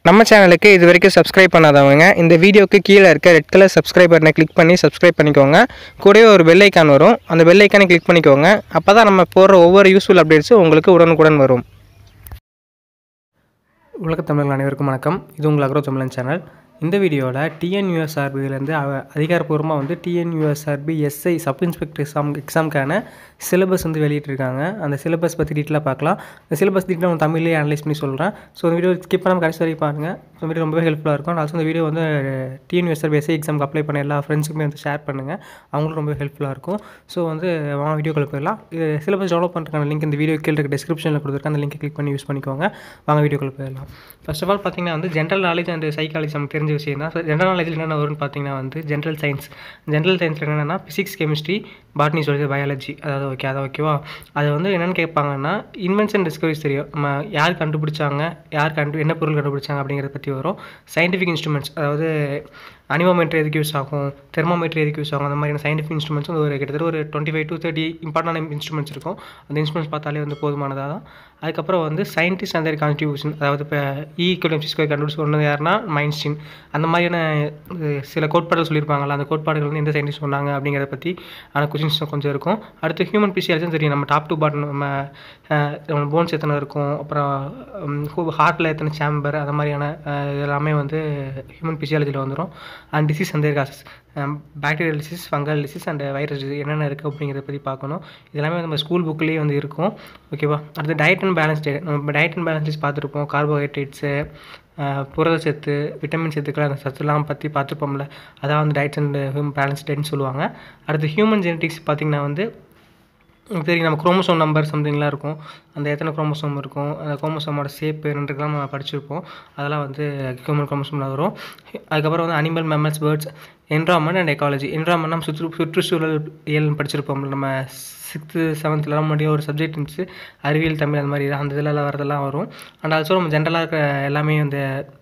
நம்ம சேனலுக்கு இது வரைக்கும் சப்ஸ்கிரைப் பண்ணாதவங்க இந்த வீடியோக்கு கீழே இருக்க ரெட் கலர் சப்ஸ்கிரைப் பட்டனை கிளிக் பண்ணி சப்ஸ்கிரைப் பண்ணிக்கோங்க கூடவே ஒரு பெல் ஐக்கான் வரும் அந்த பெல் ஐக்கானை கிளிக் பண்ணிக்கோங்க அப்போ தான் நம்ம போடுற ஒவ்வொரு யூஸ்ஃபுல் அப்டேட்ஸும் உங்களுக்கு உடனுக்குடன் வரும் உலக தமிழர்கள் அனைவருக்கும் வணக்கம் இது உங்கள் அக்ரோ தமிழன் சேனல் இந்த வீடியோவில் டிஎன்யூஎஸ்ஆர்பிலேருந்து அதிகாரப்பூர்வமாக வந்து TNUSRB SI sub inspector exam எக்ஸாமுக்கான சிலபஸ் வந்து வெளியிட்டிருக்காங்க அந்த சிலபஸ் பற்றி டீட்டெயிலாக பார்க்கலாம் இந்த சிலபஸ் டீட்டெயில் நான் தமிழ்லேயே அனலைஸ் பண்ணி சொல்கிறேன் ஸோ இந்த வீடியோ ஸ்கிப் பண்ணாமல் கடைசி வரைக்கும் பாருங்கள் ஸோ வீடியோ ரொம்பவே ஹெல்ப்ஃபுல்லாக இருக்கும் ஆல்சோ இந்த வீடியோ வந்து டிஎன்யூஎஸ்ஆர்பி எஸ்ஐ எக்ஸாமுக்கு அப்ளை பண்ண எல்லா ஃப்ரெண்ட்ஸுக்குமே வந்து ஷேர் பண்ணுங்கள் அவங்களுக்கும் ரொம்ப ஹெல்ப்ஃபுல்லாக இருக்கும் ஸோ வந்து வாங்க வீடியோக்குள்ள போயிடலாம் இது சிலபஸ் டெவலப் பண்ணுறதுக்கான லிங்க் இந்த வீடியோ கீழே இருக்க டிஸ்கிரிப்ஷனில் கொடுத்துருக்கேன் அந்த லிங்கை கிளிக் பண்ணி யூஸ் பண்ணிக்கோங்க வாங்க வீடியோக்குள்ள போயிடலாம் ஃபர்ஸ்ட் ஆஃப் ஆல் பார்த்தீங்கன்னா வந்து ஜென்ரல் நாலேஜ் அண்ட் சைக்காலஜி நமக்கு தெரிஞ்ச விஷயம் தான் ஸோ ஜென்ரல் நாலேஜில் என்னென்ன வரும்னு பார்த்தீங்கன்னா வந்து ஜென்ரல் சயின்ஸ் ஜென்ரல் சயின்ஸில் என்னென்னா ஃபிசிக்ஸ் கெமிஸ்ட்ரி பாட்னி சொல்லி பயாலஜி அதாவது ஓகே அதை ஓகேவா அது வந்து என்னென்னு கேட்பாங்கன்னா இன்வென்ஷன் டிஸ்கவரிஸ் தெரியும் நம்ம யார் கண்டுபிடிச்சாங்க யார் கண்டு என்ன பொருள் கண்டுபிடிச்சாங்க அப்படிங்கிறத பற்றி வரும் சயின்டிஃபிக் இன்ஸ்ட்ருமெண்ட்ஸ் அதாவது அனிமோமீட்டர் எதுக்கு யூஸ் ஆகும் தெர்மோமீட்டர் எதுக்கு யூஸ் ஆகும் அந்த மாதிரியான சயின்டிஃபிக் இன்ஸ்ட்ருமெண்ட்ஸ் வந்து ஒரு கிட்டத்தட்ட ஒரு twenty five to thirty important instruments இருக்கும் அந்த இன்ஸ்ட்ருமெண்ட்ஸ் பார்த்தாலே வந்து போதுமானதாக தான் அதுக்கப்புறம் வந்து சயின்டிஸ்ட் அந்த கான்ட்ரிபியூஷன் அதாவது இப்போ ஈக்குவலன்சி ஸ்கொயர் கண்டுபிடிச்சு கொண்டது யாருன்னா மைன்ஸ்டீன் அந்த மாதிரியான அஹ், சில கோட்பாடுகள் சொல்லியிருப்பாங்கல்ல அந்த கோட்பாடுகள் வந்து எந்த சயின்டிஸ்ட் சொன்னாங்க அப்படிங்கிறத பற்றி ஆன கொஷின்ஸ் கொஞ்சம் இருக்கும் அடுத்து ஹியூமன் பிசியாலஜி தெரியும் நம்ம டாப் டு பாட்டம் நம்ம அஹ், நம்ம போன்ஸ் எத்தனை இருக்கும் அப்புறம் ஹார்ட்டில் எத்தனை சேம்பர் அந்த மாதிரியான அஹ், இதெல்லாமே வந்து ஹியூமன் பிசியாலஜியில் வந்துடும் அண்ட் டிசீஸ் அந்த causes bacterial disease fungal disease and virus disease என்னென்ன இருக்குது அப்படிங்கிறத பற்றி பார்க்கணும் இதெல்லாமே வந்து நம்ம ஸ்கூல் புக்லேயே வந்து இருக்கும் ஓகேவா அடுத்து டயட் அண்ட் பேலன்ஸ் டயட் நம்ம டயட் அண்ட் பேலன்ஸ் டயட் பார்த்துருப்போம் கார்போஹைட்ரேட்ஸு புரத சத்து விட்டமின் சத்துக்கள் அந்த சத்துலாம் பற்றி பார்த்துருப்போம்ல அதான் வந்து டயட் அண்ட் ஹியூமன் பேலன்ஸ் டயட்னு சொல்லுவாங்க அடுத்து ஹியூமன் ஜெனட்டிக்ஸ் பார்த்திங்கன்னா வந்து உங்களுக்கு தெரியும் நம்ம குரோமோசோம் நம்பர் சம்திங்லாம் இருக்கும் அந்த எத்தனை குரோமோசோம் இருக்கும் அந்த குரோமோசோமோட ஷேப் ரெண்டுக்கெல்லாம் நம்ம படிச்சிருப்போம் அதெல்லாம் வந்து ஹியூமன் குரோமோசோமில் வரும் அதுக்கப்புறம் வந்து animal mammals birds environment and ecology environment நம்ம சுற்று சுற்றுச்சூழல் இயல் படிச்சிருப்போம் நம்ம சிக்ஸ்த்து செவன்த்துலலாம் முடியும் ஒரு சப்ஜெக்ட் இருந்துச்சு அறிவியல் தமிழ் அந்த மாதிரி அந்த இதில் வரதெல்லாம் வரும் அண்ட் ஆல்சோ நம்ம ஜென்ரலாக இருக்க எல்லாமே அந்த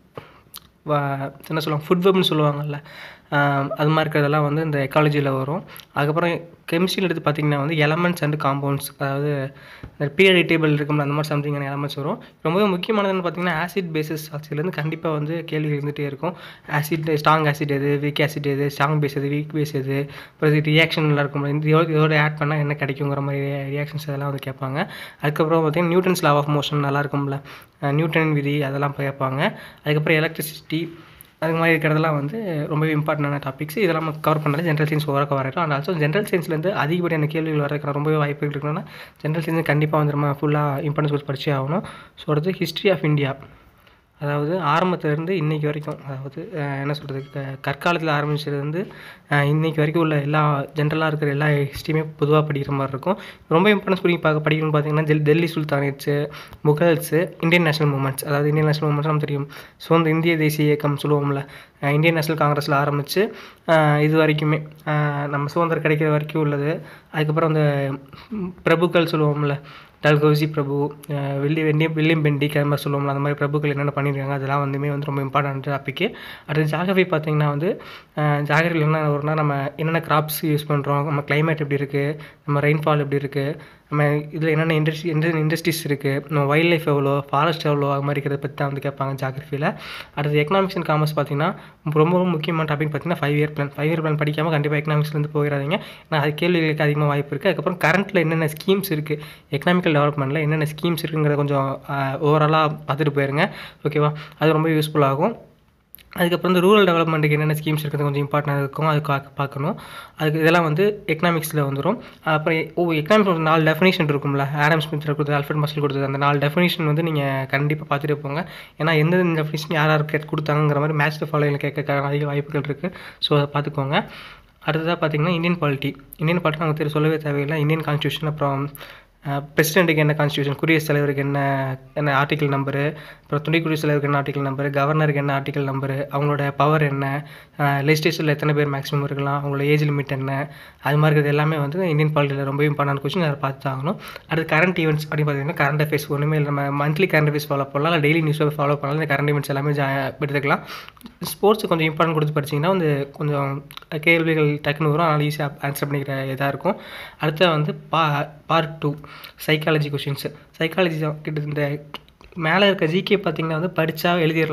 வ- என்ன சொல்லுவாங்க ஃபுட் வெப்னு சொல்லுவாங்கல்ல ஆம், அது மாதிரி இருக்கிறதெல்லாம் வந்து இந்த எக்காலஜியில் வரும் அதுக்கப்புறம் கெமிஸ்ட்ரியில் எடுத்து பார்த்திங்கன்னா வந்து எலமெண்ட்ஸ் அண்ட் காம்பவுண்ட்ஸ் அதாவது இந்த பீரியட் டேபிள் இருக்கும்ல அந்த மாதிரி சம்திங்கான எலமெண்ட்ஸ் வரும் ரொம்பவே முக்கியமானதுன்னு பார்த்தீங்கன்னா ஆசிட் பேசஸ் ஆக்சிலேருந்து கண்டிப்பாக வந்து கேள்வி இருந்துகிட்டே இருக்கும் ஆசிட் ஸ்ட்ராங் ஆசிட் எது வீக் ஆசிட் எது ஸ்ட்ராங் பேஸ் எது வீக் பேஸ் எது அப்புறம் இது ரியாக்ஷன்லாம் இருக்கும் இந்த இதோட இதோட ஆட் பண்ணால் என்ன கிடைக்குங்கிற மாதிரி ரியாக்ஷன்ஸ் அதெல்லாம் வந்து கேட்பாங்க அதுக்கப்புறம் பார்த்தீங்கன்னா நியூட்டன்ஸ் லா ஆஃப் மோஷன் நல்லா இருக்கும்ல அஹ் நியூட்டன் விதி அதெல்லாம் கேட்பாங்க அதுக்கப்புறம் எலக்ட்ரிசிட்டி அது மாதிரி இருக்கிறதெல்லாம் வந்து ரொம்பவே இம்பார்ட்டண்டான டாபிக்ஸ் இதெல்லாம் நம்ம கவர் பண்ணாலே ஜென்ரல் சயின்ஸ் ஓவராக கவர் ஆகிடும் அண்ட் ஆல்சோ ஜென்ரல் சயின்ஸ்லேருந்து அதிகப்படியான கேள்விகள் வரதுக்கான ரொம்பவே வாய்ப்புகள் இருக்குன்னா ஜென்ரல் சயின்ஸ் கண்டிப்பாக வந்து நம்ம ஃபுல்லாக இம்பார்ட்டன்ஸ் கொடுத்து படிச்சே ஆகணும் ஸோ அடுத்து ஹிஸ்ட்ரி ஆஃப் இந்தியா அதாவது ஆரம்பத்திலேருந்து இன்னைக்கு வரைக்கும் அதாவது அஹ், என்ன சொல்கிறது கற்காலத்தில் ஆரம்பிச்சதுலேருந்து இன்னைக்கு வரைக்கும் உள்ள எல்லா ஜென்ரலாக இருக்கிற எல்லா ஹிஸ்ட்ரியுமே பொதுவாக படிக்கிற மாதிரி இருக்கும் ரொம்ப இம்பார்ட்டன்ஸ் பண்ணி பார்க்க படிக்கணும்னு பார்த்தீங்கன்னா டெல் Delhi sultanates Mughals Indian national movements அதாவது இந்தியன் நேஷனல் மூமெண்ட்ஸ் நம்ம தெரியும் சுதந்திர இந்திய தேசிய இயக்கம் சொல்லுவோம்ல அஹ், இந்தியன் நேஷனல் காங்கிரஸில் ஆரம்பித்து இது வரைக்குமே அஹ், நம்ம சுதந்திரம் கிடைக்கிற வரைக்கும் உள்ளது அதுக்கப்புறம் அந்த ம், பிரபுக்கள் சொல்லுவோம்ல டல்கௌசி பிரபு அஹ் வில்லி வெண்டி வில்லியம் பெண்டி கேம்பஸ் சொல்லுவோம்ல அந்த மாதிரி பிரபுக்கள் என்னென்ன பண்ணியிருக்காங்க அதெல்லாம் வந்துமே வந்து ரொம்ப இம்பார்ட்டன்ட் டாப்பிக்கு அடுத்து ஜாகிரபி பார்த்தீங்கன்னா வந்து ஜாகிரபியில் என்ன வரும்னா நம்ம என்னென்ன கிராப்ஸ் யூஸ் பண்ணுறோம் நம்ம climate எப்படி இருக்குது நம்ம ரெயின்ஃபால் எப்படி இருக்குது நம்ம இதில் என்னென்ன இண்டஸ்ட்ரி எந்த இண்டஸ்ட்ரீஸ் இருக்குது நம்ம வைல்ட் லைஃப் எவ்வளோ ஃபாரஸ்ட் எவ்வளோ அது மாதிரி இருக்கிறத பற்றி தான் வந்து கேட்பாங்க ஜாகிரஃபியில் அடுத்து எக்கனாமிக்ஸ் அண்ட் காமர்ஸ் பார்த்தீங்கன்னா ரொம்ப ரொம்ப முக்கியமான டாபிக் பார்த்தீங்கன்னா five year plan five year plan படிக்காமல் கண்டிப்பாக எக்கனாமிக்ஸ்லேருந்து போயிடாதீங்க ஏன்னா அது கேள்விகளுக்கு அதிகமாக வாய்ப்பு இருக்குது அதுக்கப்புறம் கரண்ட்டில் என்னென்ன ஸ்கீம்ஸ் இருக்குது எக்கனாமிக்கல் டெவலப்மெண்ட்டில் என்னென்ன ஸ்கீம்ஸ் இருக்குங்கிறத கொஞ்சம் ஓவராலாக பார்த்துட்டு போயிருங்க ஓகேவா அது ரொம்ப யூஸ்ஃபுல் ஆகும் அதுக்கப்புறம் இந்த ரூரல் டெவலப்மெண்ட்டுக்கு என்னென்ன ஸ்கீம்ஸ் இருக்குது கொஞ்சம் இம்பார்ட்டன்ட் இருக்கும் அது கா- பார்க்கணும் அதுக்கு இதெல்லாம் வந்து எக்கனாமிக்ஸில் வந்துடும் அப்புறம் எ- ஓ எக்கனாமிக்ஸ் ஒரு நாலு டெஃபினேஷன் இருக்கும்ல ஆடம் ஸ்மித் கொடுத்தது அல்ஃபர்ட் மஸ்ல் கொடுத்தது அந்த நாலு டெஃபினேஷன் வந்து நீங்கள் கண்டிப்பாக பார்த்துட்டு போங்க ஏன்னா எந்த டெஃபினேஷன் யார் யார் கேட்டு கொடுத்தாங்கிற மாதிரி மேட்ச் ஃபாலோயில் கேட்க அதிக வாய்ப்புகள் இருக்குது ஸோ அதை பார்த்துக்கோங்க அடுத்ததாக பார்த்தீங்கன்னா இந்தியன் பாலிட்டி இந்தியன் பாலிட்டி நமக்கு தெரிய சொல்லவே தேவையில்லை இந்தியன் கான்ஸ்டியூஷன் அப்புறம் பிரசிடெண்ட்டுக்கு என்ன கான்ஸ்டியூஷன் குடியரசுத் தலைவருக்கு என்ன என்ன ஆர்டிக்கல் நம்பரு அப்புறம் துணை குடியரசுத் தலைவருக்கு என்ன ஆர்டிக்கல் நம்பரு கவர்னருக்கு என்ன ஆர்டிக்கல் நம்பரு அவங்களோட பவர் என்ன லெஜிஸ்லேஷனில் எத்தனை பேர் மேக்ஸிமம் இருக்கலாம் அவங்களோட ஏஜ் லிமிட் என்ன அது மாதிரி இருக்கிறது எல்லாமே வந்து இந்தியன் பாலிட்டியில் ரொம்ப இம்பார்ட்டன்ட் கொஸ்டின் அதை பார்த்து ஆகணும் அடுத்து கரண்ட் ஈவெண்ட்ஸ் அப்படின்னு பார்த்தீங்கன்னா கரண்ட் அஃபேர்ஸ் ஒன்றுமே இல்லை நம்ம மந்த்லி கரண்ட் அஃபேர்ஸ் ஃபாலோ பண்ணலாம் இல்லை டெய்லி நியூஸ் பேப்பர் ஃபாலோ பண்ணலாம் இந்த கரண்ட் ஈவெண்ட்ஸ் எல்லாமே ஜா எடுத்துக்கலாம் ஸ்போர்ட்ஸ் கொஞ்சம் இம்பார்ட்டன்ட் கொடுத்து படிச்சிங்கன்னா வந்து கொஞ்சம் கேள்விகள் டக்குன்னு வரும் அதனால் ஈஸியாக ஆன்சர் பண்ணிக்கிற இதாக இருக்கும் அடுத்து வந்து பா part two psychology questions psychology கிட்ட இந்த மேலே இருக்க ஜிகே பார்த்தீங்கன்னா வந்து படித்தா எழுதிடலாம்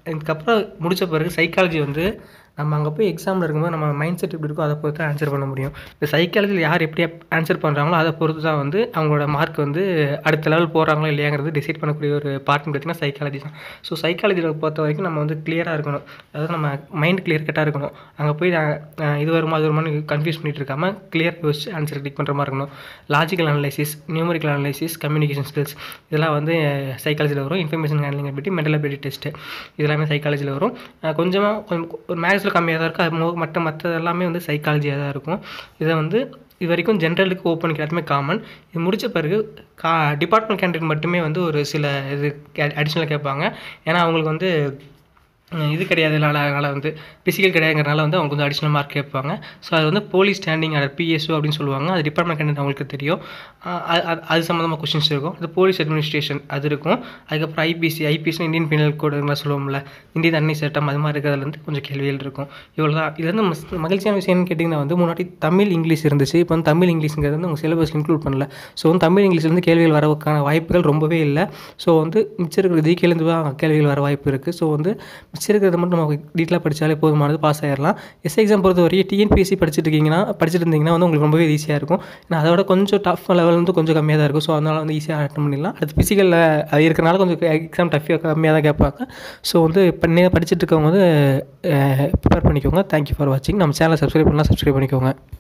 இதுக்கப்புறம் முடித்த பிறகு சைக்காலஜி வந்து நம்ம அங்கே போய் எக்ஸாமில் இருக்கும்போது நம்ம மைண்ட் செட் எப்படி இருக்கோ அதை பொறுத்து ஆன்சர் பண்ண முடியும் இந்த சைக்காலஜியில் யார் எப்படி ஆன்சர் பண்ணுறாங்களோ அதை பொறுத்து தான் வந்து அவங்களோட மார்க் வந்து அடுத்த லெவல் போகிறாங்களோ இல்லையாங்கிறது டிசைட் பண்ணக்கூடிய ஒரு பார்ட்னு பார்த்தீங்கன்னா சைக்காலஜி தான் ஸோ சைக்காலஜியில் பொறுத்த வரைக்கும் நம்ம வந்து கிளியராக இருக்கணும் அதாவது நம்ம மைண்ட் கிளியர் கட்டாக இருக்கணும் அங்கே போய் நான் இது வருமா அது வருமானு கன்ஃபியூஸ் பண்ணிட்டு இருக்காமல் கிளியர் யோசிச்சு ஆன்சர் கிளிக் பண்ணுற மாதிரி இருக்கணும் logical analysis numerical analysis communication skills இதெல்லாம் வந்து சைக்காலஜியில் வரும் information handling ability mental ability test இதெல்லாமே சைக்காலஜியில் வரும் கொஞ்சமாக கொஞ்சம் ஒரு மேக்ஸில் கம்மியாக தான் இருக்கும் அது மோ- மற்ற மற்ற எல்லாமே வந்து சைக்காலஜியாக தான் இருக்கும் இதை வந்து இது வரைக்கும் ஜென்ரலுக்கு ஓப்பனுக்கு எல்லாத்துமே காமன் இது முடித்த பிறகு கா டிபார்ட்மெண்ட் கேண்டிடேட் மட்டுமே வந்து ஒரு சில இது அடிஷ்னலாக கேட்பாங்க ஏன்னா அவங்களுக்கு வந்து உம், இது கிடையாதுனால அதனால் வந்து பிசிக்கல் கிடையாதுங்கிறனால வந்து அவங்க கொஞ்சம் அடிஷ்னல் மார்க் கேட்பாங்க ஸோ அது வந்து போலீஸ் ஸ்டாண்டிங் ஆர்டர் பிஎஸ்ஓ அப்படின்னு சொல்லுவாங்க அது டிபார்ட்மெண்ட் கேண்டிடேட் அவங்களுக்கு தெரியும் அஹ் அது- அது- அது சம்மந்தமாக கொஷின்ஸ் இருக்கும் அது போலீஸ் அட்மினிஸ்ட்ரேஷன் அது இருக்கும் அதுக்கப்புறம் ஐபிசி ஐபிசி இந்தியன் பீனல் கோடுலாம் சொல்லுவோம்ல இந்திய தண்டனை சட்டம் அது மாதிரி இருக்கிறதுல இருந்து கொஞ்சம் கேள்விகள் இருக்கும் இவ்வளோ தான் இது வந்து மஸ்- மகிழ்ச்சியான விஷயம்னு கேட்டிங்கன்னா வந்து முன்னாடி தமிழ் இங்கிலீஷ் இருந்துச்சு இப்போ வந்து தமிழ் இங்கிலீஷுங்கிறது வந்து உங்கள் சிலபஸ் இன்க்ளூட் பண்ணல ஸோ வந்து தமிழ் இங்கிலீஷ்லேருந்து கேள்விகள் வரதுக்கான வாய்ப்புகள் ரொம்பவே இல்லை ஸோ வந்து மிச்சம் இருக்கிற ஜிகேலேருந்து தான் கேள்விகள் வர வாய்ப்பு இருக்குது ஸோ வந்து மிச்சம் இருக்கிறத மட்டும் நம்ம டீட்டெயிலாக படித்தாலே போதுமானது பாஸ் ஆயிடலாம் எஸ் எக்ஸாம் பொறுத்த வரைக்கும் டிஎன்பிஎஸ்சி படிச்சுட்டு இருக்கீங்கன்னா படிச்சுட்டு இருந்தீங்கன்னா வந்து உங்களுக்கு ரொம்பவே ஈஸியாக இருக்கும் ஏன்னா அதோட கொஞ்சம் டஃப் லெவல் வந்து கொஞ்சம் கம்மியாக தான் இருக்கும் ஸோ அதனால் வந்து ஈஸியாக அட்டன் பண்ணிடலாம் அடுத்து ஃபிசிக்கலில் அது இருக்கிறனால கொஞ்சம் எக்ஸாம் டஃப்பாக கம்மியாக தான் கேட்பாங்க ஸோ வந்து பண்ணி படிச்சுட்டு இருக்கவங்க வந்து ப்ரிப்பேர் பண்ணிக்கோங்க தேங்க்யூ ஃபார் வாட்சிங் நம்ம சேனலை சப்ஸ்கிரைப் பண்ணலாம் சப்ஸ்கிரைப் பண்ணிக்கோங்க